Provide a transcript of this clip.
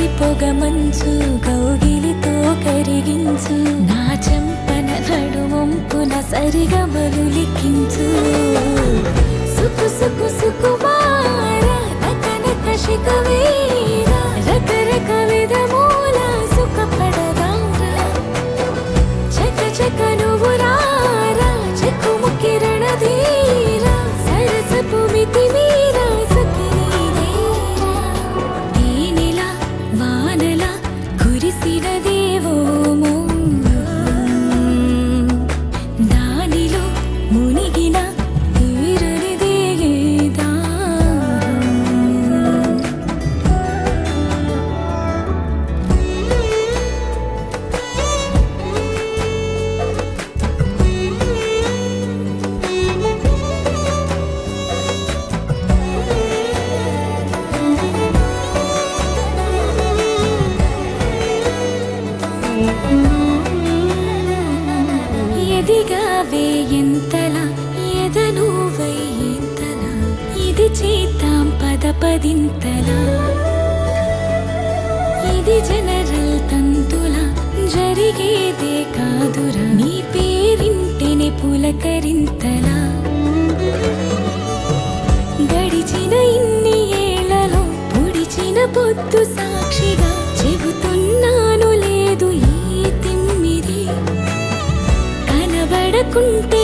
పొగ మంచు కౌగిలితో కరిగించు నా చెంపన నడువంపున సరిగా మరులికించు సుకు సుకు సుకుమార నకనక శిఖవీర రకరక విధమూల సుఖపడదారా చక చక నువ్వు రారా చెక్కుము కిరణ ధీరా సరసపు మితి మీరా సఖినీ నేరా తేనెలా వానలా కురిసిన దేవోమో దానిలో మునిగిన తీరని దేగేదా ఎదిగావే ఎంతలా ఎదను ఎంతలా ఇది చేద్దాం పద పదింతలా ఇది జనరల్ తంతులా జరిగేదే కాదురా నీ పేరింటిని పులకరింతలా గడిచిన ఇన్ని ఏళ్లలో పొడిచిన పొద్దు సాక్షిగా చెబుతున్నాను లేదు ఈ తిమ్మిరి కనబడకుంటే